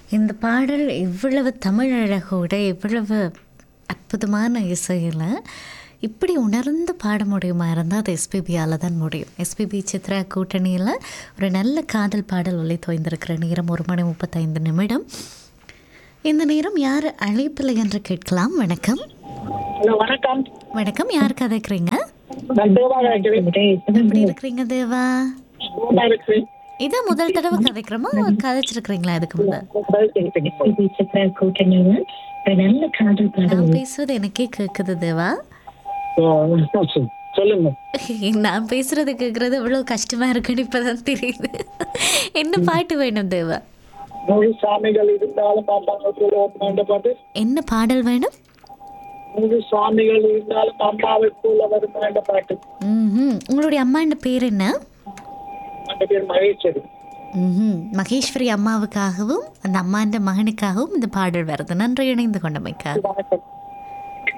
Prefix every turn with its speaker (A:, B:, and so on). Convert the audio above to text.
A: இந்த பாடல் இவ்வளவு தமிழ் அழகோட இவ்வளவு அற்புதமான இசையில் இப்படி உணர்ந்து பாட முடியுமா இருந்தால் அது எஸ்பிபியால் தான் முடியும் எஸ்பிபி சித்ரா கூட்டணியில் ஒரு நல்ல காதல் பாடல் ஒளி தோய்ந்திருக்கிற நேரம் ஒரு மணி முப்பத்தைந்து நிமிடம் இந்த நேரம் யார் அழைப்பில்லை என்று கேட்கலாம் வணக்கம்
B: ஹலோ வணக்கம்
A: வணக்கம் யார் கதைக்கிறீங்க
B: நான் தேவா இருக்கிறேன்
A: எப்படி இருக்கிறீங்க தேவா
B: நல்லா இருக்கிறேன்
A: இதான் முதல் தடவை கதைக்கிறோமா கதைச்சிருக்கிறீங்களா இதுக்கு முதல்
C: கூட்டணியில ஒரு நல்ல காதல் பாடல்
A: நான் பேசுவது எனக்கே கேட்குது தேவா
B: ஓ, சொல்லுங்க
A: நான் பேசுறது கேட்குறது இவ்வளோ கஷ்டமா இருக்குன்னு இப்பதான் தெரியுது என்ன பாட்டு வேணும் தேவா
B: நூறு சாமிகள் இருந்தாலும் அம்மாவை போல வருமாண்ட பாட்டு
A: என்ன பாடல் வேணும்
B: நூறு சாமிகள் இருந்தாலும் அம்மாவை போல வருமாண்ட பாட்டு
A: ம்ஹும். உங்களுடைய அம்மாண்ட பேர் என்ன
B: அந்த பேர் மகேஸ்வரி
A: ம்ஹும். மகேஸ்வரி அம்மாவுக்காகவும் அந்த அம்மாண்ட மகனுக்காகவும் இந்த பாடல் வருது நன்றி இணைந்து கொண்டமைக்காக
B: வணக்கம்